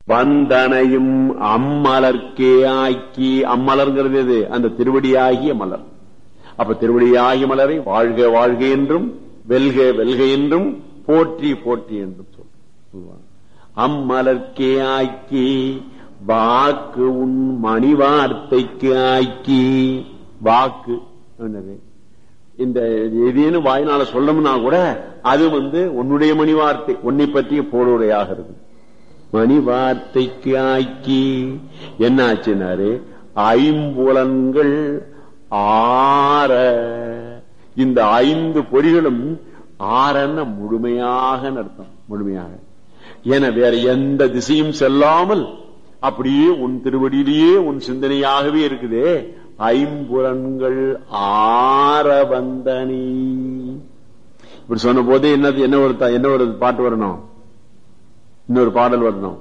வந்தனையும் அம்மலர்க்கே ஆக்கி அம்மலர்ங்கிறது எது அந்த திருவடியாகிய மலர் அப்ப திருவடியாகிய மலரை வாழ்க வாழ்க என்றும் வெல்க வெல்க என்றும் போற்றி போற்றி என்றும் சொல்லுவாங்க அம்மலர்க்கே ஆக்கி வாக்கு உன் மணி வார்த்தைக்கு ஆக்கி வாக்கு என்னது இந்த எதேனும் வாயினால சொல்லணும்னா கூட அது வந்து உன்னுடைய மணி வார்த்தை உன்னை பற்றிய போடுடையாக இருக்கு மணி வார்த்தைக்கு ஆக்கி என்ன ஆச்சுனாரு ஐம்புலன்கள் ஆற இந்த ஐந்து பொறிகளும் ஆறன முழுமையாக நடத்தும் முழுமையாக என வேற எந்த திசையும் செல்லாமல் அப்படியே உன் திருவடியிலேயே உன் சிந்தனையாகவே இருக்குதே ஐம்புலன்கள் ஆற வந்தனி இப்படி சொன்ன போதே என்னது என்ன ஒரு என்ன ஒரு பாட்டு வரணும் இன்னொரு பாடல் வரணும்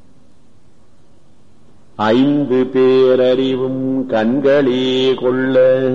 ஐந்து பேரறிவும் கண்களே கொள்ள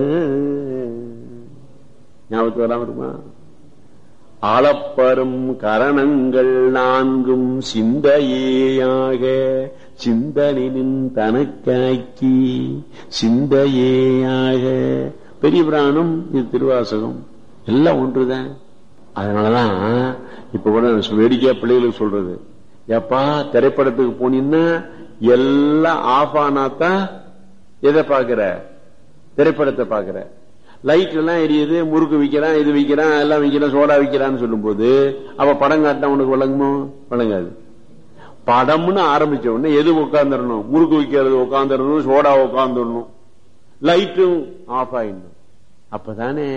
ஞாபகத்து வராம இருக்குமா அளப்பரும் கரணங்கள் நான்கும் சிந்தையேயாக சிந்தனின் தனக்காக்கி சிந்தையேயாக பெரிய பிராணம் இது திருவாசகம் எல்லாம் ஒன்றுதான் அதனாலதான் இப்ப கூட வேடிக்கையா பிள்ளைகளுக்கு சொல்றது எப்பா திரைப்படத்துக்கு போனீங்கன்னா எல்லாம் ஆஃப் ஆனாதான் எதை பாக்குற திரைப்படத்தை பாக்குற லைட் எல்லாம் எரியுது முறுக்கு விக்கிறான் இது விக்கிறான் எல்லாம் விக்கிறான் சோடா விக்கிறான்னு சொல்லும் போது அப்ப படம் காட்டினா உனக்கு விளங்குமோ விளங்காது படம்னு ஆரம்பிச்ச உடனே எது உட்காந்துடணும் முறுக்கு விக்கிறது உட்காந்துடணும் சோடா உட்காந்துடணும் லைட்டும் ஆஃப் ஆயிடணும் அப்பதானே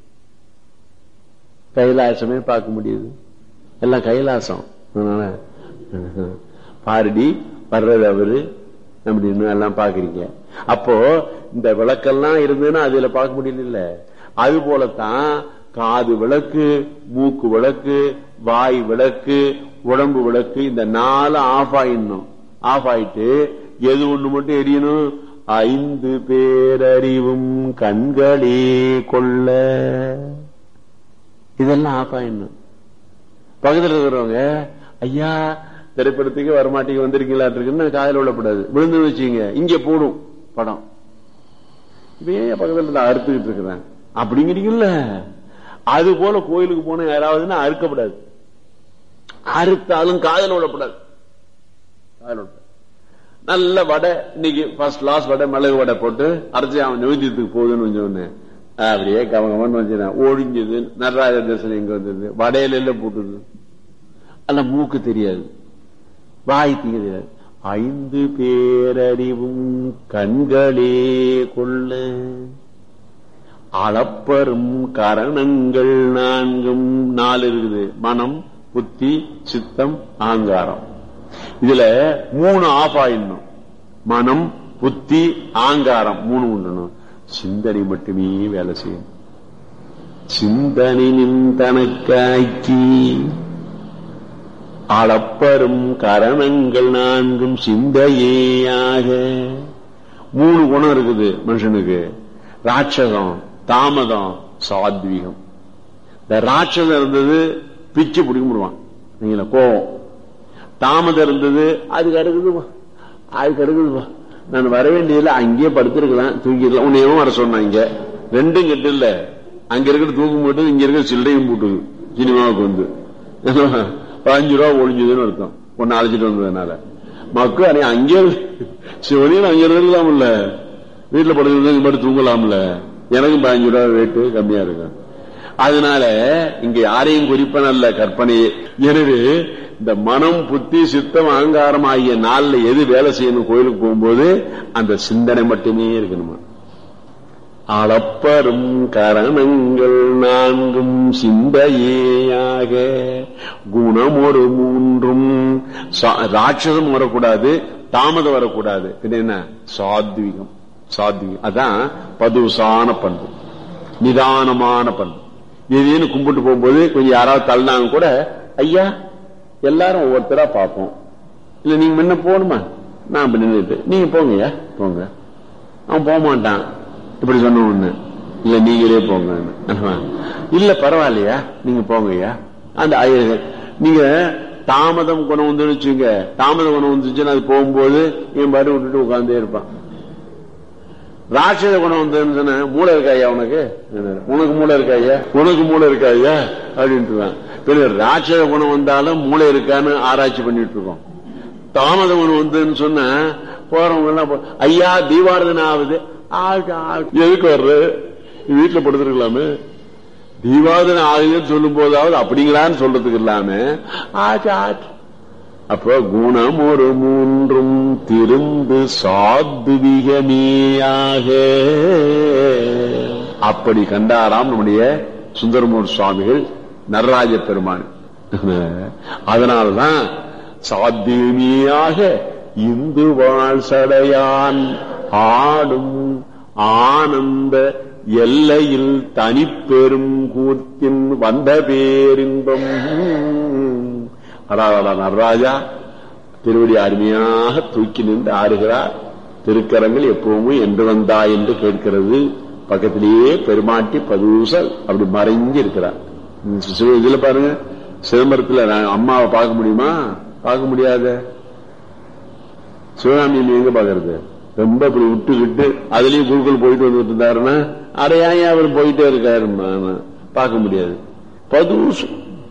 கைலாசமே பார்க்க முடியுது எல்லாம் கைலாசம் பாரடி வர்றது அவரு அப்படின்னு எல்லாம் பாக்குறீங்க அப்போ இந்த விளக்கெல்லாம் இருந்ததுன்னா அதுல பார்க்க முடியல அது போலத்தான் காது விளக்கு மூக்கு விளக்கு வாய் விளக்கு உடம்பு விளக்கு இந்த நாலு ஆஃப் ஆயிடணும் ஆஃப் ஆயிட்டு எது ஒண்ணு மட்டும் எரியணும் ஐந்து பேரறிவும் கண்களே கொள்ள இதெல்லாம் ஆஃப் ஆயிடணும் பக்கத்தில் இருக்கிறவங்க ஐயா திரைப்படத்துக்கு வரமாட்டீங்க வந்திருக்கீங்களா இருக்குன்னு காதல் விடப்படாது விழுந்து வச்சுங்க இங்க போடும் படம் இவையே பக்கத்துல அறுத்துக்கிட்டு இருக்கிறேன் அப்படிங்கிறீங்கல்ல அது போல கோயிலுக்கு போன யாராவதுன்னா அறுக்கப்படாது அறுத்தாலும் காதல் விடப்படாது காதல் விடப்படாது நல்ல வடை இன்னைக்கு ஃபர்ஸ்ட் கிளாஸ் வடை மிளகு வடை போட்டு அரைச்சி அவன் நிவேத்தியத்துக்கு போகுதுன்னு சொன்னேன் அப்படியே கவனமான வச்சுனேன் ஒழிஞ்சது நடராஜ தரிசனம் இங்க வந்தது வடையில எல்லாம் போட்டுது அல்ல மூக்கு தெரியாது வாய் தெரியாது ஐந்து பேரறிவும் கண்களே கொள்ள அளப்பரும் கரணங்கள் நான்கும் நாலு இருக்குது மனம் புத்தி சித்தம் ஆங்காரம் இதுல மூணு ஆஃப் ஆயிடணும் மனம் புத்தி ஆங்காரம் மூணு உண்டணும் சிந்தனை மட்டுமே வேலை செய்யும் சிந்தனை தனக்காக்கி அளப்பரும் கரணங்கள் நான்கும் சிந்தையேயாக மூணு குணம் இருக்குது மனுஷனுக்கு ராட்சதம் தாமதம் சாத்வீகம் இந்த ராட்சதம் இருந்தது பிச்சு பிடிக்க முடிவான் நீங்கள கோவம் தாமதம் இருந்தது அதுக்கு அடுக்குதுப்பா அதுக்கு அடுக்குதுப்பா நான் வர வேண்டியதுல அங்கேயே படுத்திருக்கலாம் தூக்கிடலாம் உன்னையும் வர சொன்னாங்க ரெண்டும் கெட்டு இல்ல அங்க இருக்கிற தூக்கம் போட்டு இங்க இருக்கிற சில்லறையும் போட்டுது சினிமாவுக்கு வந்து பதினஞ்சு ரூபா ஒழிஞ்சதுன்னு அர்த்தம் ஒன்னு அழைச்சிட்டு வந்ததுனால மக்கள் அங்கே சிவனையும் அங்க இருக்கலாம்ல வீட்டுல படுத்து படுத்து தூங்கலாம்ல எனக்கும் பதினஞ்சு ரூபா ரேட்டு கம்மியா இருக்கும் அதனால இங்க யாரையும் குறிப்பனல்ல கற்பனையே எனவே இந்த மனம் புத்தி சித்தம் அகங்காரம் ஆகிய நாள்ல எது வேலை செய்யணும் கோயிலுக்கு போகும்போது அந்த சிந்தனை மட்டுமே இருக்கணுமா அளப்பரும் கரணங்கள் நான்கும் சிந்தையேயாக குணம் ஒரு மூன்றும் ராட்சதம் வரக்கூடாது தாமதம் வரக்கூடாது என்ன சாத்விகம் சாத்விகம் அதான் பதுசான பண்பு நிதானமான பண்பு திடீர்னு கும்பிட்டு போகும்போது கொஞ்சம் யாராவது தள்ளினாங்க கூட ஐயா எல்லாரும் ஒவ்வொருத்தரா பார்ப்போம் இல்ல நீங்க முன்ன போகணுமா நான் நின்றுட்டு நீங்க போங்கய்யா போங்க அவன் போக மாட்டான் இப்படி சொன்ன ஒண்ணு இல்ல நீங்களே போங்க இல்ல பரவாயில்லையா நீங்க போங்கய்யா அந்த நீங்க தாமதம் குணம் வந்து வச்சுங்க தாமத குணம் வந்துச்சுன்னா அது போகும்போது என் பாட்டு விட்டுட்டு உட்கார்ந்தே இருப்பான் ராட்சத குணம் வந்ததுன்னு சொன்ன மூளை இருக்காயா உனக்கு உனக்கு மூளை இருக்காயா உனக்கு மூளை இருக்காயா அப்படின்ட்டு பெரிய ராட்சத குணம் வந்தாலும் மூளை இருக்கான்னு ஆராய்ச்சி பண்ணிட்டு இருக்கோம் தாமத குணம் வந்ததுன்னு சொன்ன போறவங்க எல்லாம் போ- ஐயா தீபாரதனை ஆகுது ஆகு, ஆகு. எதுக்கு வர்ற வீட்டுல படுத்துருக்கலாமே தீபாவதனை ஆகுதுன்னு சொல்லும் போதாவது அப்படிங்களான்னு சொல்றதுக்கு இல்லாம ஆச்சு ஆச்சு அப்போ குணம் ஒரு மூன்றும் திருந்து சாத்விகமேயாக அப்படி கண்டாராம் நம்முடைய சுந்தரமூர் சுவாமிகள் நடராஜ பெருமான் அதனால்தான் சாத்தியமியாக இந்து வாழ் சடையான் ஆடும் ஆனந்த எல்லையில் தனிப்பெரும் கூத்தின் வந்த பேரின்பம் அடாடா நடராஜா திருவடி அருமையாக தூக்கி நின்று ஆடுகிறார் திருக்கரங்கள் எப்பவுமே என்று வந்தா என்று கேட்கிறது பக்கத்திலேயே பெருமாட்டி பதூசல் அப்படி மறைஞ்சு இருக்கிறார் இந்த சிவ- இதுல பாருங்க சிதம்பரத்துல நான் அம்மாவை பார்க்க முடியுமா பார்க்க முடியாத சிவகாமி எங்க பாக்குறது ரொம்ப இப்படி விட்டுக்கிட்டு அதுலயும் குருக்கள் போயிட்டு வந்துட்டு இருந்தாருன்னா அடையாய அவர் போயிட்டே இருக்காரு பார்க்க முடியாது பதூசு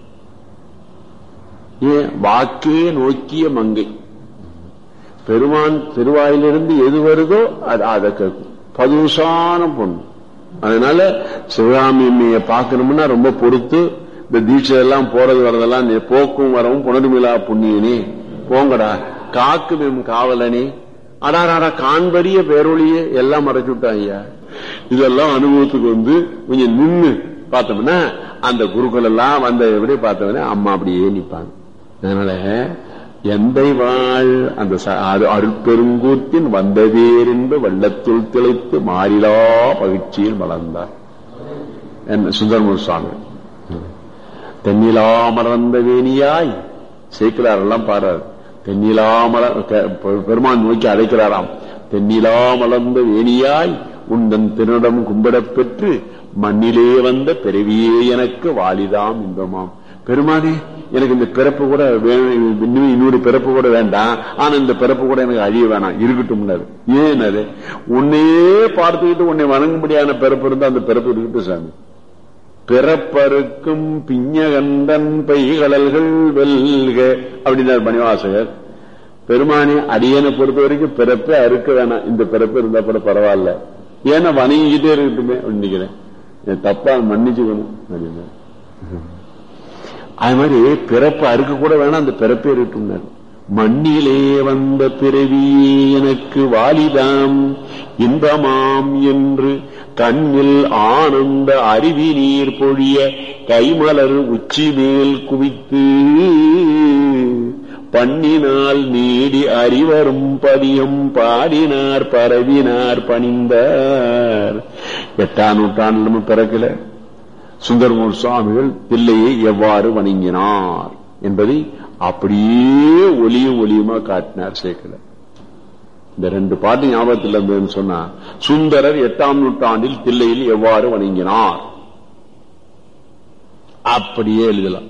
ஏன் வாக்கே நோக்கிய மங்கை பெருமான் திருவாயிலிருந்து எது வருதோ அது அதை கேட்கும் பதுசான பொண்ணு அதனால சிவகாமி அம்மையை பார்க்கணும்னா ரொம்ப பொறுத்து இந்த தீட்சை எல்லாம் போறது வரதெல்லாம் நீ போக்கும் வரவும் புனர்மிலா புண்ணியனே போங்கடா காக்கும் எம் காவலனே அடாராடா காண்பரிய பேரொழியே எல்லாம் மறைச்சு விட்டான் ஐயா இதெல்லாம் அனுபவத்துக்கு வந்து கொஞ்சம் நின்னு பார்த்தோம்னா அந்த குருக்கள் எல்லாம் வந்த எப்படி பார்த்தோம்னா அம்மா அப்படியே நிப்பாங்க அதனால எந்தை வாழ் அந்த ச- அரு- அருட்பெருங்கூத்தின் வந்ததேரென்ப வெள்ளத்துள் திளைத்து மாறிலா மகிழ்ச்சியில் வளர்ந்தார் என்ன சுந்தரமூர் சுவாமி தென்னிலா மலர்ந்த வேணியாய் சேர்க்கிறார் எல்லாம் பாடுறார் தென்னிலா மலர் பெ- பெ- பெருமான் நோக்கி அழைக்கிறாராம் தென்னிலா மலர்ந்த வேணியாய் உந்தன் திருநடம் கும்பிடப் பெற்று மண்ணிலே வந்த பிறவியே எனக்கு வாலிதாம் இன்பமாம் பெருமானே எனக்கு இந்த பிறப்பு கூட வேணும் இன்னும் இன்னொரு பிறப்பு கூட வேண்டாம் ஆனா இந்த பிறப்பு கூட எனக்கு அழிய வேணாம் இருக்கட்டும்னாரு ஏன் அது உன்னையே பார்த்துக்கிட்டு உன்னை வணங்கும்படியான பிறப்பு இருந்தா அந்த பிறப்பு இருக்கட்டும் சாமி பிறப்பருக்கும் பிஞ்சகண்டன் பைகடல்கள் வெல்க அப்படின்னார் மணிவாசகர் பெருமானி அடியனை பொறுத்த வரைக்கும் பிறப்பே அறுக்க வேணாம் இந்த பிறப்பு இருந்தா கூட பரவாயில்ல ஏன்னா வணங்கிக்கிட்டே இருக்கட்டுமே அப்படின்னு நினைக்கிறேன் என் தப்பா மன்னிச்சுக்கணும் அப்படின்னு அது மாதிரி பிறப்பு அறுக்க கூட வேணாம் அந்த பிறப்பே இருக்கட்டும் மண்ணிலே வந்த பிறவியே எனக்கு வாலிதாம் இன்பமாம் என்று கண்ணில் ஆனந்த அருவி நீர் பொழிய கைமலர் உச்சி மேல் குவித்து பண்ணினால் நீடி அறிவரும் பதியம் பாடினார் பரவினார் பணிந்தார் எட்டாம் நூற்றாண்டு நம்ம பிறக்கல சுந்தரமூர் சுவாமிகள் தில்லையை எவ்வாறு வணங்கினார் என்பதை அப்படியே ஒளியும் ஒளியுமா காட்டினார் சேர்க்கல இந்த ரெண்டு பாட்டு ஞாபகத்தில் இருந்ததுன்னு சொன்னா சுந்தரர் எட்டாம் நூற்றாண்டில் தில்லையில் எவ்வாறு வணங்கினார் அப்படியே எழுதலாம்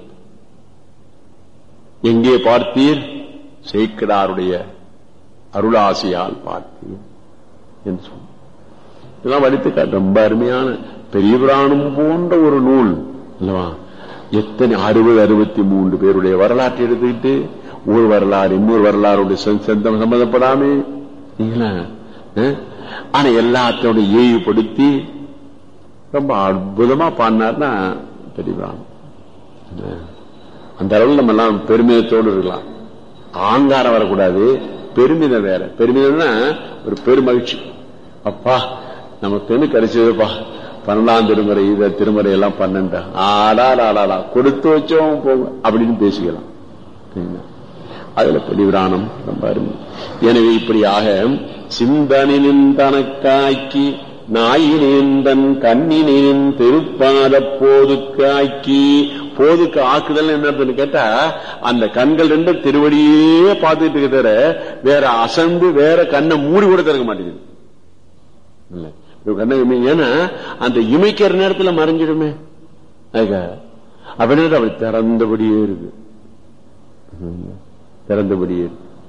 எங்கே பார்த்தீர் சேக்கிடாருடைய அருளாசியால் பார்த்தீர் என்று சொன்ன இதெல்லாம் வடித்து காட்டு ரொம்ப அருமையான பெரிய புராணம் போன்ற ஒரு நூல் அல்லவா எத்தனை அறுபது அறுபத்தி மூன்று பேருடைய வரலாற்றை எடுத்துக்கிட்டு ஒரு வரலாறு இன்னொரு வரலாறுடைய சொந்தம் சம்பந்தப்படாமே இல்லைங்களா? அஹ்? ஆனா எல்லாத்தோட ஏய்வுபடுத்தி ரொம்ப அற்புதமா பாடினார்னா பெரிய புராணம் அஹ்? அந்த அளவில் நம்ம எல்லாம் பெருமிதத்தோடு இருக்கலாம் ஆங்காரம் வரக்கூடாது பெருமிதம் வேற பெருமிதம்னா ஒரு பெருமகிழ்ச்சி அப்பா நமக்கு கிடைச்சதுப்பா பன்னெண்டாம் திருமுறை இத திருமுறை எல்லாம் பன்னெண்டா ஆடா ஆடாடா கொடுத்து வச்சோம் போங்க அப்படின்னு பேசிக்கலாம் சரிங்களா? அதுல பெரிவிராணம் ரொம்ப அருமை எனவே இப்படியாக சிந்தனின் தனக்காக்கி நாயினேந்தன் கண்ணினேன் திருப்பாத போதுக்கு ஆக்கி போதுக்கு ஆக்குதல் என்னன்னு கேட்டா அந்த கண்கள் ரெண்டு திருவடியே பார்த்துட்டு இருக்க தவிர வேற அசந்து வேற கண்ணை மூடி கூட திறக்க மாட்டேங்குது இல்ல இப்ப கண்ணை இமை- ஏன்னா அந்த இமைக்கிற நேரத்துல மறைஞ்சிடுமே அதுக்காக அப்படின்றது அப்படி திறந்தபடியே இருக்கு திறந்தபடியே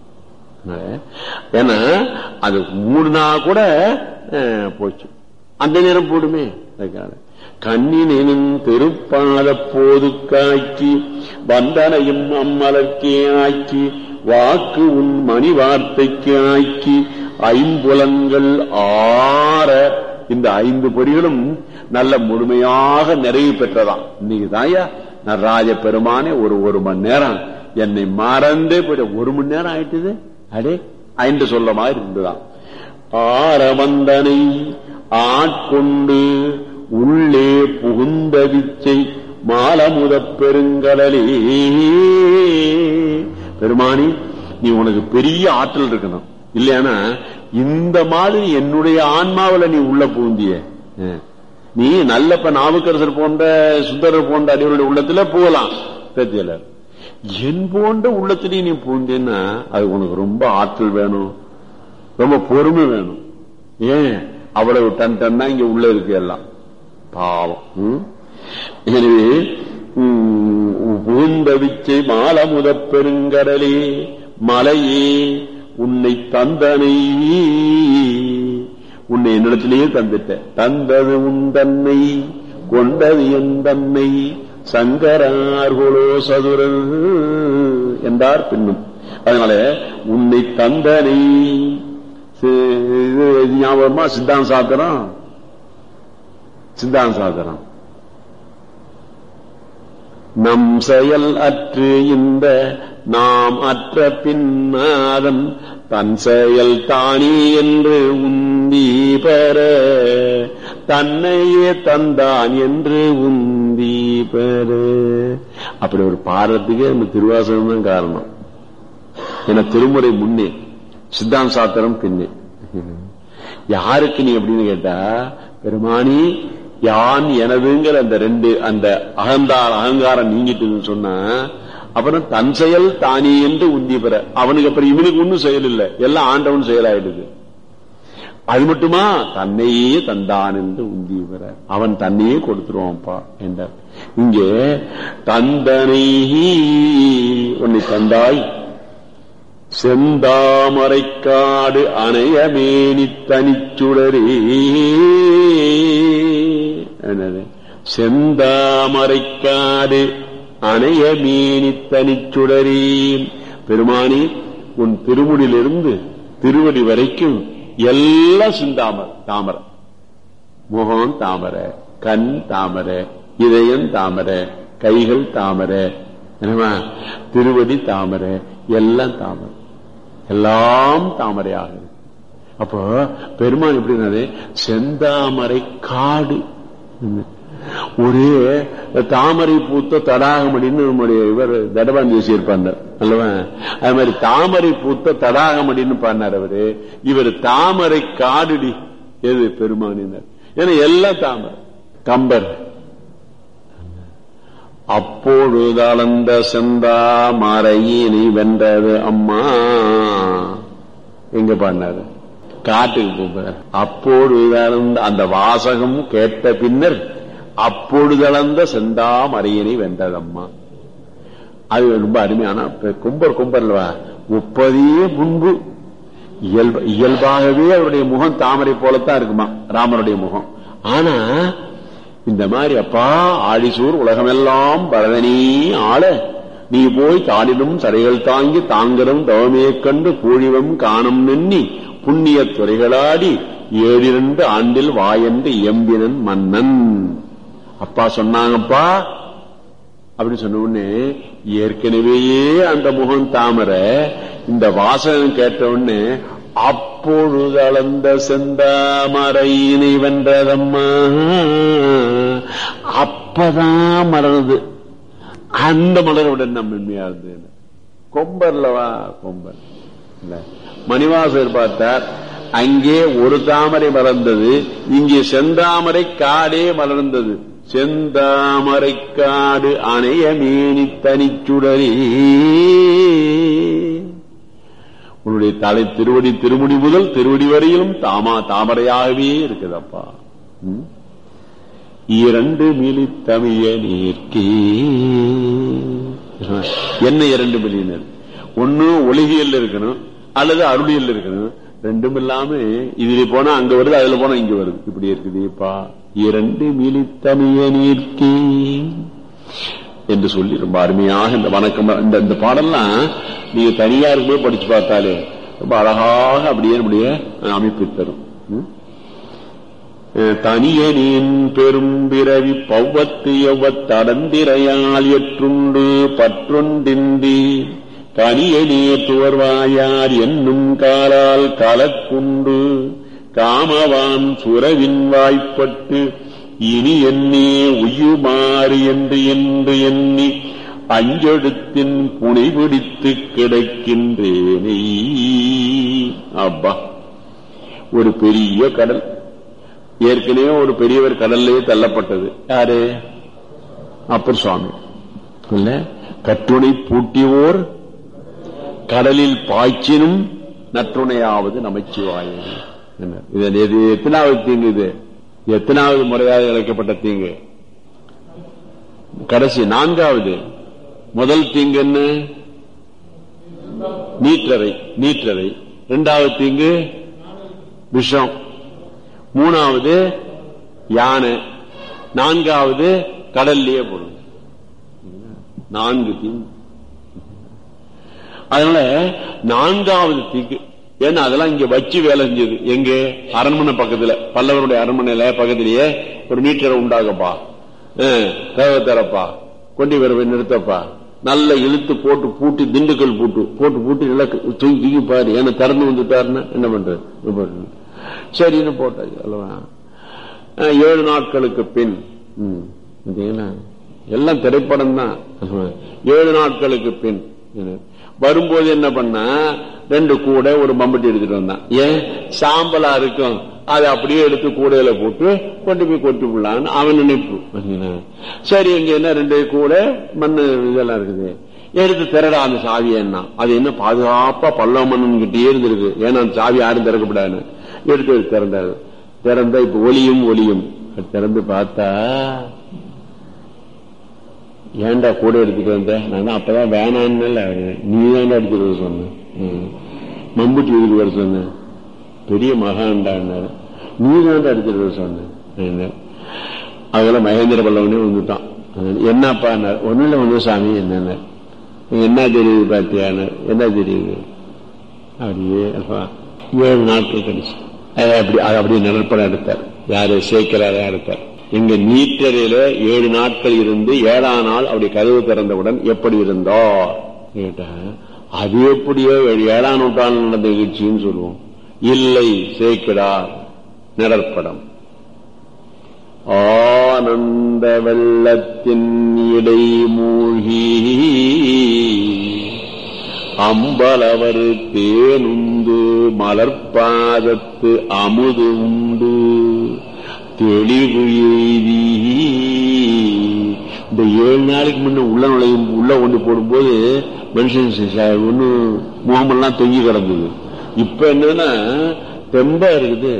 ஏன்னா அது மூடுனா கூட அஹ், போச்சு அந்த நேரம் போடுமே அதுக்காக கண்ணினும் திருப்பாத போது காக்கி வந்தனையும் அம்மலர்க்கே ஆக்கி வாக்கு உன் மணி வார்த்தைக்கு ஆக்கி ஐம்புலன்கள் ஆற இந்த ஐந்து பொறிகளும் நல்ல முழுமையாக நிறைவு பெற்றதாம் இன்னைக்கு தாயா நடராஜ பெருமானே ஒரு ஒரு மணி நேரம் என்னை மறந்தே போயிட்ட ஒரு மணி நேரம் ஆயிட்டுது அடே ஐந்து சொல்ல மாதிரி இருந்துதான் ஆரவந்தனை ஆட்கொண்டு உள்ளே புகுந்த விச்சை மாலமுதப் பெருங்கடலே பெருமானி நீ உனக்கு பெரிய ஆற்றல் இருக்கணும் இல்லையானா இந்த மாதிரி என்னுடைய ஆன்மாவுல நீ உள்ள பூந்திய நீ நல்லப்ப நாவுக்கரசர் போன்ற சுந்தரர் போன்ற அடிவருடைய உள்ளத்துல போகலாம் தெரியல என் போன்ற உள்ளத்திலேயே நீ பூந்தேன்னா அது உனக்கு ரொம்ப ஆற்றல் வேணும் ரொம்ப பொறுமை வேணும் ஏன் அவ்வளவு டன் டன்னா இங்க உள்ள இருக்கு எல்லாம் பாவம் ம்? எனவே ம், புகுந்தவிச்சை மாலமுதப் பெருங்கடலே மலையே உன்னை தந்தனை உன்னை என்னிடத்திலேயே தந்துட்ட தந்தது உன் தன்னை கொண்டது என் தன்னை சங்கரார்குலோ சதுரர் என்றார் பின்னும் அதனால உன்னை தந்தனை சி- இது ஞாபகமா சித்தாந்த சாத்திரம் சித்தாந்த சாத்திரம் நம் செயல் அற்று இந்த நாம் அற்ற பின்னாதன் தன் செயல் தானே என்று உந்தி பெற தன்னையே தந்தான் என்று உந்தி பெற அப்படி ஒரு பாடுறதுக்கே நம்ம திருவாசகம் தான் காரணம் என திருமுறை முன்னே சித்தாந்த சாத்திரம் பின்னே யாருக்கு நீ அப்படின்னு கேட்டா பெருமானி யான் எனதுங்கிற அந்த ரெண்டு அந்த அகந்தார் அகங்காரம் நீங்கிட்டுன்னு சொன்னா அப்புறம் தன் செயல் தானே என்று உந்தி பெற அவனுக்கு அப்புறம் இவனுக்கு ஒன்னும் செயல் இல்லை எல்லாம் ஆண்டவன் செயலாயிடுது அது மட்டுமா தன்னையே தந்தான் என்று உந்தி பெற அவன் தன்னையே கொடுத்துருவான்ப்பா என்றார் இங்கே தந்தனை உன்னை தந்தாய் செந்தாமரைக்காடு அணையமேனி தனிச்சுடரே என்னது செந்தாமரைக்காடு அணையமேனி தனிச்சுடரே பெருமானி உன் திருமுடியிலிருந்து திருவடி வரைக்கும் எல்லாம் சிந்தாமர் தாமரை முகம் தாமரை கண் தாமரை இதயம் தாமரை கைகள் தாமரை என்னமா திருவடி தாமரை எல்லாம் தாமரை எல்லாம் தாமரையாக இருக்கு. அப்போ பெருமான் எப்படின்னாரு செந்தாமரை காடு ஒரே தாமரை பூத்த தடாகமடின்னு நம்முடைய இவர் தடபான் பேசியிருப்பார் அல்லவா அது மாதிரி தாமரை பூத்த தடாகமடின்னு பாடினார் அவரு இவர் தாமரை காடுடி எது பெருமானினர் ஏன்னா எல்லாம் தாமரை கம்பர் அப்பொழுது அளந்த செந்தா மறையினை வென்றது அம்மா எங்க பாடினாரு காட்டுக்கு போகிறார் அப்பொழுது அளந்த அந்த வாசகம் கேட்ட பின்னர் அப்பொழுது அளந்த செந்தா மறையினை வென்றது அம்மா அது ரொம்ப அருமையான இப்ப கும்பர் கும்பர்லவா முப்பதே முன்பு இயல்பு இயல்பாகவே அவருடைய முகம் தாமரை போலத்தான் இருக்குமா ராமருடைய முகம் ஆனா இந்த மாதிரி அப்பா ஆழிசூர் உலகமெல்லாம் பரதனே ஆள நீ போய் தாளிலும் சரைகள் தாங்கி தாங்கரும் தவமே கண்டு பூழிவம் காணும் நெண்ணி புண்ணிய துறைகளாடி ஏழிரண்டு ஆண்டில் வாயென்று எம்பினன் மன்னன் அப்பா சொன்னாங்கப்பா அப்படின்னு சொன்ன உடனே ஏற்கனவேயே அந்த முகம் தாமரை இந்த வாசகம் கேட்ட உடனே அப்பொழுது அளந்த செந்தாமரையினை வென்றதம்மா அப்பதான் மலருது அந்த மலருடன் நம்ம மென்மையா இருந்தது கொம்பர்லவா கொம்பர் இல்ல மணிவாசர் பார்த்தார் அங்கே ஒரு தாமரை மலர்ந்தது இங்கே செந்தாமரை காடே மலர்ந்தது செந்தாமரை காடு அணைய மேனி தனிச்சுடரே உன்னுடைய தலை திருவடி திருமுடி முதல் திருவடி வரையிலும் தாமா தாமரையாகவே இருக்குதப்பா ம்? இரண்டு மிலி தமிய நீர்க்கே என்ன இரண்டு மில்லியனர் ஒண்ணு ஒளிகியல் இருக்கணும் அல்லது அருளியல் இருக்கணும் ரெண்டும் இல்லாம இதுல போனா அங்க வருது அதுல போனா இங்க வருது இப்படி இருக்குதுப்பா இரண்டு மிலித்தமிய நீர்க்கே என்று சொல்லி ரொம்ப அருமையாக இந்த வணக்கம் இந்த இந்த பாடல்லாம் நீங்க தனியா இருக்கும்போது படிச்சு பார்த்தாலே ரொம்ப அழகாக அப்படியே நம்முடைய அமைப்பு தரும் ம்? அஹ் தனியனின் பெரும் பிறவி பௌவத்து எவ்வத்தடந்திரையால் எற்றுண்டு பற்றொன்றின்றி கனியனே துவர்வாயார் என்னும் காலால் கலக்குண்டு காமவான் சுரவின் வாய்ப்பட்டு இனி என்னே உயுமாறு என்று என்று எண்ணி அஞ்செடுத்தின் புனை பிடித்து கிடக்கின்றேனே அப்பா ஒரு பெரிய கடல் ஏற்கனவே ஒரு பெரியவர் கடல்லே தள்ளப்பட்டது யாரு அப்பர் சுவாமி இல்ல கட்டுணை பூட்டியோர் கடலில் பாய்ச்சினும் நற்றுணையாவது நமச்சிவாயே என்ன? இது இது எத்தனாவது தீங்கு இது எத்தனாவது முறையாக இழைக்கப்பட்ட தீங்கு கடைசி நான்காவது முதல் தீங்கு என்ன நீற்றறை நீற்றறை இரண்டாவது தீங்கு விஷம் மூணாவது யானை நான்காவது கடல்லையே போடும் நான்கு தீங்கு அதனால நான்காவது தீங்கு ஏன்னா அதெல்லாம் இங்க வச்சு வேலை செஞ்சது எங்க அரண்மனை பக்கத்துல பல்லவருடைய அரண்மனையில பக்கத்திலேயே ஒரு மீட்டரை உண்டாகப்பா கதவை தரப்பா கொண்டி வர நிறுத்தப்பா நல்ல இழுத்து போட்டு பூட்டி திண்டுக்கல் பூட்டு போட்டு பூட்டி நல்லா தூக்கி தூக்கி பாரு ஏன்னா திறந்து வந்துட்டாருன்னா என்ன பண்றது இது பண்றது. சரின்னு போட்டாச்சு அல்லவா அஹ், ஏழு நாட்களுக்கு பின் ம், பார்த்தீங்களா? எல்லாம் திரைப்படம் தான் ஏழு நாட்களுக்கு பின் என்ன? வரும்போது என்ன பண்ணா ரெண்டு கூடை ஒரு மம்பட்டி எடுத்துட்டு வந்தான் ஏன் சாம்பலா இருக்கும் அதை அப்படியே எடுத்து கூடையில போட்டு கொண்டு போய் கொட்டி விடலான்னு அவன் நினைப்பு பார்த்தீங்களா? சரி இங்க என்ன ரெண்டு கூடை மண்ணு இதெல்லாம் இருக்குது எடுத்து திறடா அந்த சாவி என்ன அது என்ன பாதுகாப்பா பல்லவ மன்னன் கிட்டே இருந்திருக்கு ஏன்னா அந்த சாவி யாரும் திறக்கப்படாதுன்னு எடுத்து எடுத்து திறந்தாரு திறந்தா இப்ப ஒளியும் ஒளியும் அது திறந்து பார்த்தா ஏன்டா கூட எடுத்துட்டு வந்த நான் அப்பதான் வேணான்னு நீ தான்டா எடுத்துட்டு வர சொன்ன ம். மம்புட்டி எதுக்கு வர சொன்ன பெரிய மகான்டான்னாரு நீ தான்டா எடுத்துட்டு வர சொன்ன என்ன. அதெல்லாம் மகேந்திர பல்லவனே வந்துட்டான் என்னப்பா ஒன்னும் இல்ல ஒண்ணு சாமி என்ன என்ன தெரியுது பாத்தியான என்ன தெரியுது அப்படியே அப்பா, ஏழு நாட்கள் கழிச்சு அதை அப்படி அதை அப்படியே நிழற்படம் எடுத்தார் யாரு சேக்கலாரா எடுத்தார் எங்க நீட்டறையில ஏழு நாட்கள் இருந்து ஏழாம் நாள் அப்படி கதவு திறந்தவுடன் எப்படி இருந்தோர் கேட்டா அது எப்படியோ ஏழாம் நூற்றாண்டு நடந்த நிகழ்ச்சின்னு சொல்லுவோம் இல்லை சேக்கிடா நிழற்படம் ஆனந்த வெள்ளத்தின் இடை மூழ்கி அம்பலவர் தேனுந்து மலர்பாதத்து அமுது உண்டு தெளிவு எய்தி இந்த ஏழு நாளைக்கு முன்ன உள்ள நுழையும் உள்ள கொண்டு போடும்போது மனுஷன் ஒண்ணு முகமெல்லாம் தொங்கி கிடந்தது இப்ப என்னன்னா தெம்பா இருக்குது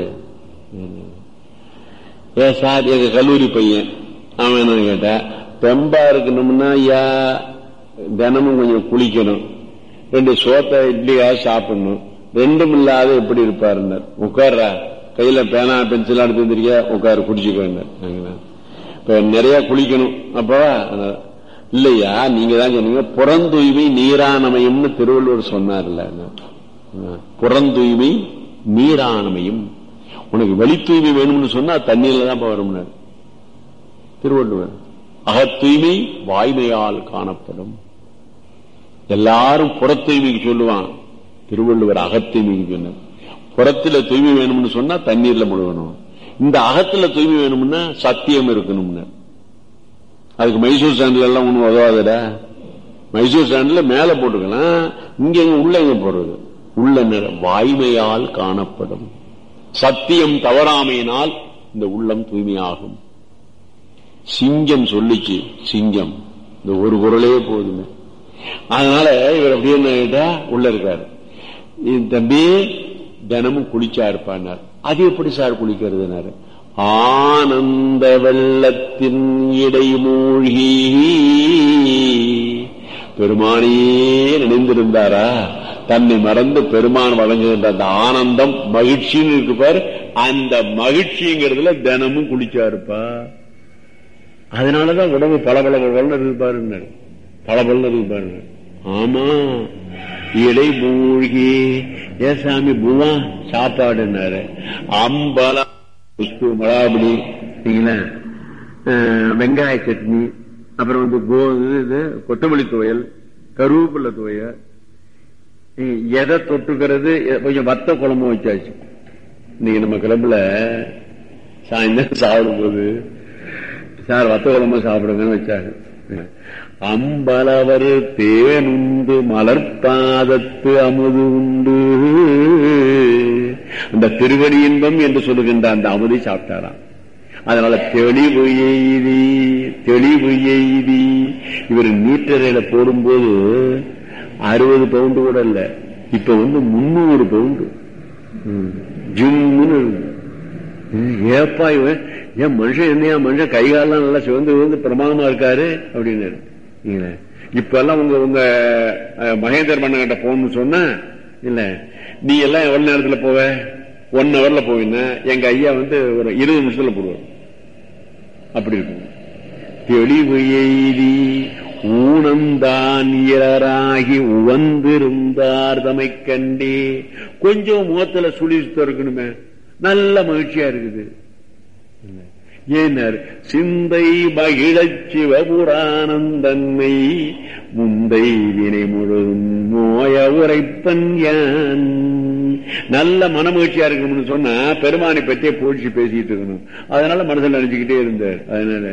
ஏ சார் எங்க கல்லூரி பையன் அவன் என்ன கேட்டா தெம்பா இருக்கணும்னா ஐயா தினமும் கொஞ்சம் குளிக்கணும் ரெண்டு சோத்தை இட்லியா சாப்பிடணும் ரெண்டும் இல்லாத எப்படி இருப்பாருன்னார் உட்கார்றா கையில பேனா பென்சில் எடுத்து வந்திருக்கியா உட்காரு குடிச்சுக்கோன்னார் இப்ப நிறைய குளிக்கணும் அப்பவா இல்லையா நீங்க தான் சொன்னீங்க புறந்தூய்மை நீரானமையும்னு திருவள்ளுவர் சொன்னார்ல புறந்தூய்மை நீரானமையும் உனக்கு வெளி தூய்மை வேணும்னு சொன்னா தண்ணீர்ல தான் வரும்னார் திருவள்ளுவர் அகத்தூய்மை வாய்மையால் காணப்படும் எல்லாரும் புற தூய்மைக்கு சொல்லுவான் திருவள்ளுவர் அகத்தூய்மைக்கு சொன்னார் புறத்துல தூய்மை வேணும்னு சொன்னா தண்ணீர்ல முழுகணும் இந்த அகத்துல தூய்மை வேணும்னா சத்தியம் இருக்கணும்னு அதுக்கு மைசூர் சாண்டில் எல்லாம் ஒண்ணும் உதவாதடா மைசூர் சாண்டில் மேல போட்டுக்கலாம் இங்க எங்க உள்ள எங்க போடுறது உள்ள நிற- வாய்மையால் காணப்படும் சத்தியம் தவறாமையினால் இந்த உள்ளம் தூய்மையாகும் சிங்கம் சொல்லிச்சு சிங்கம் இந்த ஒரு குரலே போதுமே அதனால இவர் அப்படியே என்ன கேட்டா உள்ள இருக்காரு இந்த தம்பி தினமும் குளிச்சா இருப்பார் அது எப்படி சார் குளிக்கிறதுனாரு ஆனந்த வெள்ளத்தின் இடை மூழ்கி பெருமானையே நினைந்திருந்தாரா தன்னை மறந்து பெருமான் வழங்குகின்ற அந்த ஆனந்தம் மகிழ்ச்சின்னு இருக்கு பாரு அந்த மகிழ்ச்சிங்கிறதுல தினமும் குளிச்சாருப்பா அதனாலதான் உடம்பு பல பல பலன்னு இருப்பாருன்னு பல பலன்னு இருப்பாருங்க ஆமா இடை மூழ்கி ஏ சாமி பூவா சாப்பாடுன்னாரு அம்பலா புஷ்பு மலாபடி சரிங்களா அஹ், வெங்காய சட்னி அப்புறம் வந்து கோ இது கொத்தமல்லி துவையல் கருவேப்பிலை துவையல் இ- எதை தொட்டுக்கிறது எ- கொஞ்சம் வத்த குழம்பு வச்சாச்சு இன்னைக்கு நம்ம கிளம்புல சாயந்தரம் சாப்பிடும்போது சார் வத்த குழம்பு சாப்பிடுங்கன்னு வச்சாங்க அம்பலவர் தேனுண்டு மலர்பாதத்து அமுது உண்டு அந்த திருவடி இன்பம் என்று சொல்லுகின்ற அந்த அமுதை சாப்பிட்டாராம் அதனால தெளிவு எய்தி தெளிவு எய்தி இவர் நீட்டறையில போடும்போது அறுபது பவுண்டு கூட இல்ல இப்ப வந்து முன்னூறு பவுண்டு ம். ஜிம்முன்னு இருக்கு. ம், ஏப்பா இவன் ஏன் மனுஷன் என்னையா மனுஷன் கை காலெல்லாம் நல்லா சிவந்து விழுந்து பிரமாதமா இருக்காரு அப்படின்னு இல்ல இப்ப எல்லாம் உங்க உங்க அஹ், மகேந்தர் மன்னன் போகணும்னு சொன்னா இல்ல நீ எல்லாம் எவ்வளவு நேரத்துல போவ ஒன் ஹவர்ல போவீங்க எங்க ஐயா வந்து ஒரு இருபது நிமிஷத்துல போடுவார் அப்படி இருக்கும் தெளிவு எய்தி ஊனந்தான் இயராகி உவந்திருந்தார் தமை கண்டே கொஞ்சம் முகத்துல சுழி இருக்கணுமே நல்ல மகிழ்ச்சியா இருக்குது ஏனர் சிந்தை மகிழச் சிவபுரானந்தன்மை முந்தை வினை முழுதும் நோய உரைப்பன் யான் நல்ல மனமகிழ்ச்சியா இருக்கணும்னு சொன்னா பெருமானை பற்றியே போச்சு பேசிட்டு இருக்கணும் அதனால மனசுல நினைச்சுக்கிட்டே இருந்தார் அதனால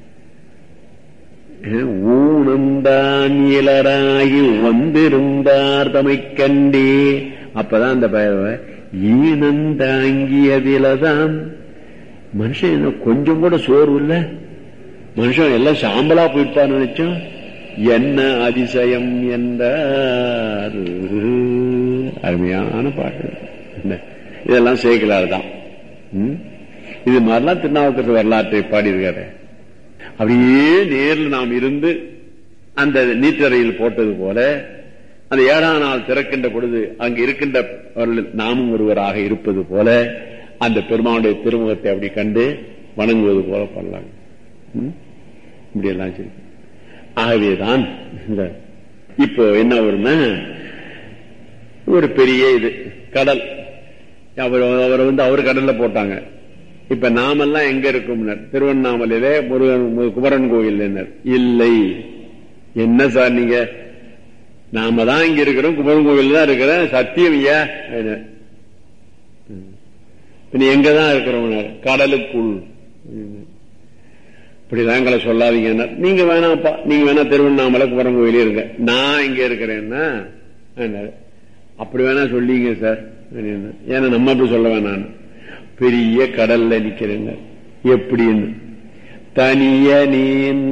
ஊனந்தான் இளராகி வந்திருந்தார் தமை கண்டே அப்பதான் அந்த பய ஈனந்தாங்கியதிலதான் மனுஷன் என்ன கொஞ்சம் கூட சோர்வு இல்ல மனுஷன் எல்லாம் சாம்பலா போயிட்டான்னு நினைச்சோம் என்ன அதிசயம் என்றார் அருமையான பாட்டு என்ன? இதெல்லாம் சேர்க்கலாறு தான் ம்? இது மாதிரிலாம் திருநாவுக்கரசு வரலாற்றை பாடியிருக்காரு அப்படியே நேரில் நாம் இருந்து அந்த நீற்றறையில் போட்டது போல அந்த ஏழாம் நாள் திறக்கின்ற பொழுது அங்கு இருக்கின்ற நாமும் ஒருவராக இருப்பது போல அந்த பெருமானுடைய திருமுகத்தை அப்படி கண்டு வணங்குவது போல பண்ணலாம் ம்? இப்படி எல்லாம் சரி ஆகவேதான் இந்த இப்போ என்ன வரும்னா ஒரு பெரிய இது கடல் அவர் அவரை வந்து அவர் கடல்ல போட்டாங்க இப்ப நாமெல்லாம் எங்க இருக்கோம் திருவண்ணாமலையில முருகன் மு- குமரன் கோயில் இல்லை என்ன சார் நீங்க நாம தான் இங்க இருக்கிறோம் குமரன் கோயில் தான் இருக்கிறேன் சத்தியம் ஐயா அப்படின்னார். ம். இப்ப நீ எங்க தான் இருக்கிறோம் கடலுக்குள் இப்படிதான் எங்களை சொல்லாதீங்க நீங்க வேணாம்ப்பா நீங்க வேணா திருவண்ணாமலை குமரன் கோயிலே இருங்க நான் இங்க இருக்கிறேன்னா அப்படின்னாரு. அப்படி வேணா சொல்லிங்க சார் அப்படின்னு. ஏன்னா நம்ம அப்படி சொல்ல வேணாம் பெரிய கடல்ல நிக்கிறேங்க எப்படின்னு தனியனேன்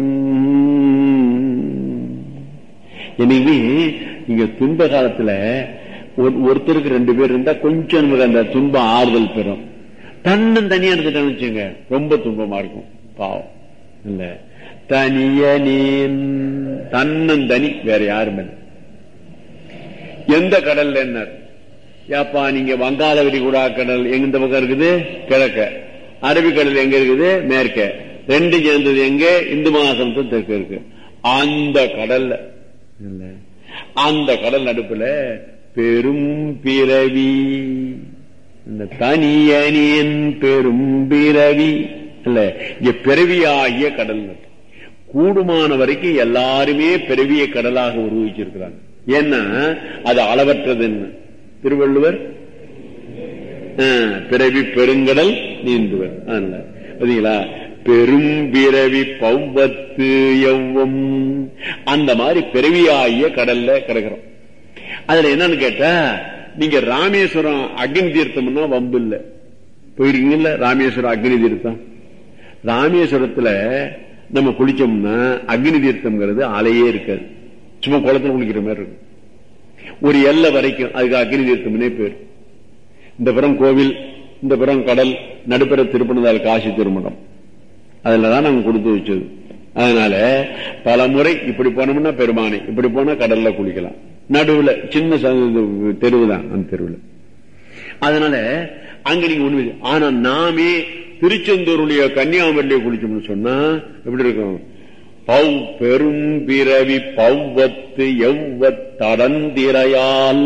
எனவே நீங்க துன்ப காலத்துல ஒரு- ஒருத்தருக்கு ரெண்டு பேர் இருந்தா கொஞ்சம் நமக்கு அந்த துன்பம் ஆறுதல் பெறும் தன்னும் தனியா இருந்துட்டேன்னு வச்சுங்க ரொம்ப துன்பமா இருக்கும் பாவம் இல்ல தனியனேன் தன்னன் தனி வேற யாரும் இல்லை எந்த கடல்ல என்ன ஏப்பா நீங்க வங்காள விரிகுடா கடல் எங்க இந்த பக்கம் இருக்குது கிழக்க அரபிக்கடல் எங்க இருக்குது மேற்க ரெண்டு சேர்ந்தது எங்க இந்து மகாசமுத்திரம் தெற்கு இருக்கு அந்த கடல்ல இல்ல அந்த கடல் நடுப்புல பெரும் பிறவி இந்த தனியனியன் பெரும் பிறவி இல்ல இங்க பிறவியாகிய கடல் கூடுமான வரைக்கும் எல்லாருமே பிறவிய கடலாக உருவிச்சிருக்கிறாங்க ஏன்னா அது அளவற்றதுன்னு திருவள்ளுவர் ஆ, பிறவி பெருங்கடல் நீந்துவர் அதனால பாத்தீங்களா பெரும் பிறவி பௌவத்து எவ்வம் அந்த மாதிரி பிறவியாகிய கடல்ல கிடக்கிறோம் அதுல என்னன்னு கேட்டா நீங்க ராமேஸ்வரம் அக்னி தீர்த்தம்னா வம்பு இல்ல போயிருக்கீங்கல்ல ராமேஸ்வரம் அக்னி தீர்த்தம் ராமேஸ்வரத்துல நம்ம குளிச்சோம்னா அக்னி தீர்த்தம்ங்கிறது அலையே இருக்காது சும்மா குளத்துல குளிக்கிற மாதிரி இருக்கும் ஒரு எல்லை வரைக்கும் அதுக்கு அக்னி தீர்த்தம்னே பேர் இந்த புறம் கோவில் இந்த புறம் கடல் நடுப்புற திருப்பணதால் காசி திருமணம் அதுலதான் நாங்க கொடுத்து வச்சது அதனால பல முறை இப்படி போனோம்னா பெருமானை இப்படி போனா கடல்ல குளிக்கலாம் நடுவுல சின்ன தெருவு தான் அந்த தெருவுல அதனால அங்க நீங்க ஒண்ணு ஆனா நாமே திருச்செந்தூருடைய கன்னியாகுமரியில குளிச்சோம்னு சொன்னா எப்படி இருக்கும் பவ் பெரும் பிறவி பவ்வத்து எவ்வத்தடந்திரையால்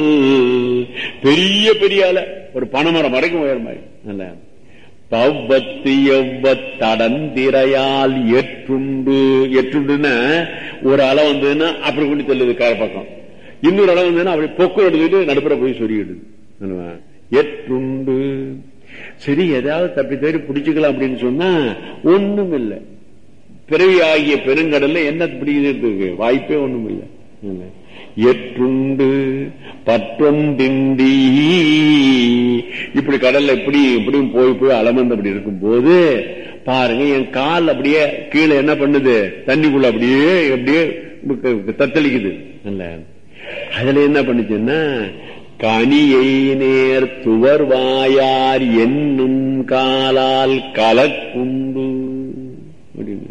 பெரிய பெரிய அலை ஒரு பனைமரம் வரைக்கும் உயர் மாதிரி நல்ல பவ்வத்து எவ்வத்தடந்திரையால் எற்றுண்டு எற்றுண்டுன்னா ஒரு அலை வந்ததுன்னா அப்படி கொண்டு செல்லுது கரை பக்கம் இன்னொரு அலை வந்ததுன்னா அப்படி பொக்கு எடுத்துக்கிட்டு நடுப்புற போய் சொல்லிடுது எற்றுண்டு சரி ஏதாவது தப்பி தேடி பிடிச்சுக்கலாம் அப்படின்னு சொன்னா ஒண்ணும் இல்லை பிறவி ஆகிய பெருங்கடல்ல என்ன பிடிக்கிறதுக்கு வாய்ப்பே ஒண்ணும் இல்லை எற்றுண்டு பற்றொண்டிண்டி இப்படி கடல்ல இப்படி இப்படியும் போய் போய் அலமந்து அப்படி இருக்கும் போது பாருங்க என் கால் அப்படியே கீழே என்ன பண்ணுது தண்ணிக்குள்ள அப்படியே அப்படியே தத்தளிக்குது அதுல என்ன பண்ணுச்சுன்னா கனியை நேர் துவர் வாயார் என்னும் காலால் கலக்குண்டு அப்படின்னு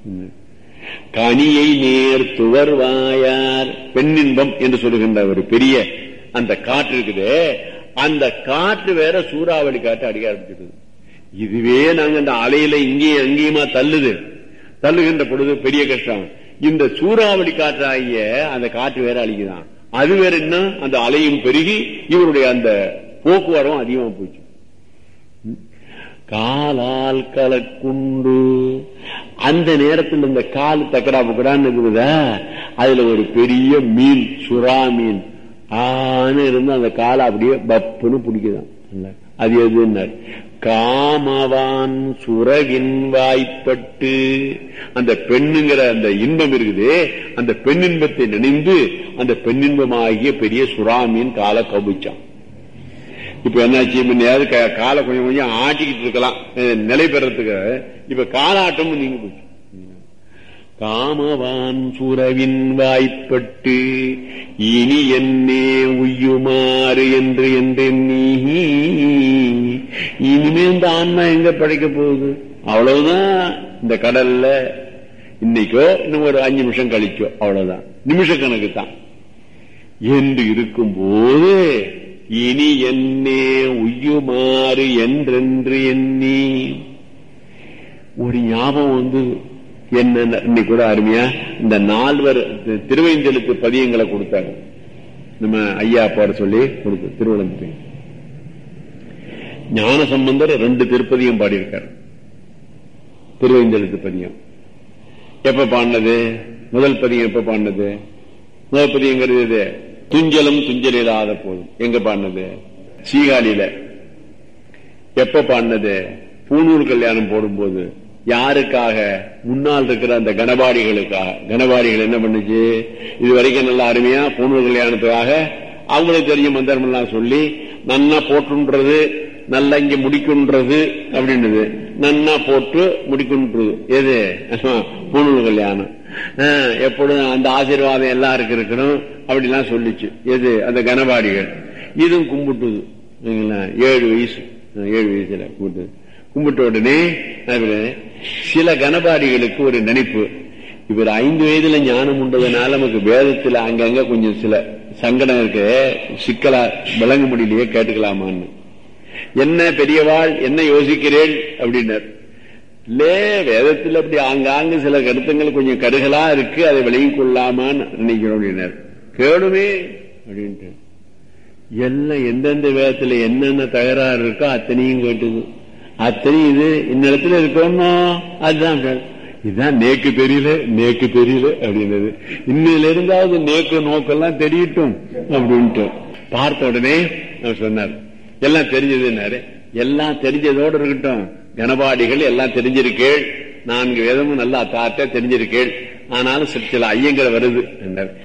கனியை நேர் துவர் வாயார் பெண்ணின்பம் என்று சொல்லுகின்ற ஒரு பெரிய அந்த காற்று இருக்குது அந்த காற்று வேற சூறாவளி காற்று அடிக்க ஆரம்பிச்சிருது இதுவே நாங்க அந்த அலையில இங்கேயும் அங்கேயுமா தள்ளுது தள்ளுகின்ற பொழுது பெரிய கஷ்டம் இந்த சூறாவளி காற்று ஆகிய அந்த காற்று வேற அழிக்குதான் அது வேற என்ன அந்த அலையும் பெருகி இவருடைய அந்த போக்குவரம் அதிகமா போச்சு காலால் கலக்குண்டு அந்த நேரத்தில் இந்த கால் தக்கடா புக்கடான்னு இருக்குதா அதுல ஒரு பெரிய மீன் சுறா மீன் ஆன இருந்து அந்த காலை அப்படியே பப்புன்னு பிடிக்குதான் அது எதுன்னார் காமவான் சுரவின் வாய்ப்பட்டு அந்த பெண்ணுங்கிற அந்த இன்பம் இருக்குது அந்த பெண்ணின்பத்தை நினைந்து அந்த பெண்ணின்பமாகிய பெரிய சுறாமியின் காலை கவிச்சான் இப்ப என்னாச்சு முன்னையாவது காலை கொஞ்சம் கொஞ்சம் ஆட்டிக்கிட்டு இருக்கலாம் நிலை பெறத்துக்கு இப்ப காலாட்டம் நீங்க போச்சு காமவான் சுரவின் வாய்ப்பட்டு இனி என்னே உய்யுமாறு என்று என்று நீ இனிமே இந்த ஆன்மா எங்க படைக்க போகுது அவ்வளவுதான் இந்த கடல்ல இன்னைக்கோ இன்னும் ஒரு அஞ்சு நிமிஷம் கழிச்சோ அவ்வளவுதான் நிமிஷ கணக்கு தான் என்று இருக்கும் போது இனி என்னே உய்யுமாறு என்றென்று எண்ணி ஒரு ஞாபகம் வந்து என்ன இன்னைக்கு கூட அருமையா இந்த நால்வர் திருவைந்தெழுத்து பதியங்களை கொடுத்தாங்க நம்ம ஐயா போட சொல்லி கொடுத்து திருவள்ளந்து ஞான சம்பந்தர் ரெண்டு திருப்பதியும் பாடியிருக்காரு திருவைந்தெழுத்து பதியம் எப்ப பாடினது முதல் பதியம் எப்ப பாடினது முதல் பதியங்கிறது துஞ்சலும் துஞ்சல் இல்லாத போதும் எங்க பாடினது சீகாழியில எப்ப பாடினது பூனூர் கல்யாணம் போடும்போது யாருக்காக முன்னால் இருக்கிற அந்த கனபாடிகளுக்காக கனபாடிகள் என்ன பண்ணுச்சு இது வரைக்கும் நல்லா அருமையா பூனூர் கல்யாணத்துக்காக அவங்களுக்கு தெரிஞ்ச மந்திரம் எல்லாம் சொல்லி நன்னா போட்டுன்றது நல்லா இங்க முடிக்குன்றது அப்படின்றது நன்னா போட்டு முடிக்குன்றது எது பூனூர் கல்யாணம் எப்பொழுதும் அந்த ஆசீர்வாதம் எல்லாருக்கும் இருக்கணும் அப்படிலாம் சொல்லிச்சு எது அந்த கனபாடிகள் இதுவும் கும்பிட்டுது ஏழு வயசு ஏழு வயசுல கும்பிட்டு கும்பிட்ட உடனே சில கனபாடிகளுக்கு ஒரு நினைப்பு இவர் ஐந்து வயதுல ஞானம் உண்டதுனால நமக்கு வேதத்துல அங்கங்க கொஞ்சம் சில சங்கடம் இருக்கு சிக்கலா விளங்க முடியலையே கேட்டுக்கலாமான்னு என்ன பெரியவாள் என்ன யோசிக்கிறேன் அப்படின்னார் இல்லே வேதத்தில் அப்படி ஆங்காங்கு சில கருத்துங்கள் கொஞ்சம் கருகலா இருக்கு அதை விளங்கிக் கொள்ளாமான்னு நினைக்கிறோம் அப்படின்னார் கேளுமே அப்படின்ட்டு எல்லாம் எந்தெந்த வேதத்துல என்னென்ன தகராறு இருக்கோ அத்தனையும் கேட்டுது அத்தனையும் இது இன்னிடத்துல இருக்கணும் அதுதான் இதுதான் நேக்கு தெரியல நேக்கு தெரியல அப்படின்னது இன்னில இருந்தாவது நேக்கு நோக்கெல்லாம் தெரியட்டும் அப்படின்ட்டு பார்த்த உடனே சொன்னார் எல்லாம் தெரிஞ்சதுன்னாரு எல்லாம் தெரிஞ்சதோடு இருக்கட்டும் கனபாடிகள் எல்லாம் தெரிஞ்சிருக்கேள் நான்கு வேதமும் நல்லா தாத்த தெரிஞ்சிருக்கேள் ஆனாலும் சில ஐயங்கள் வருது என்றார்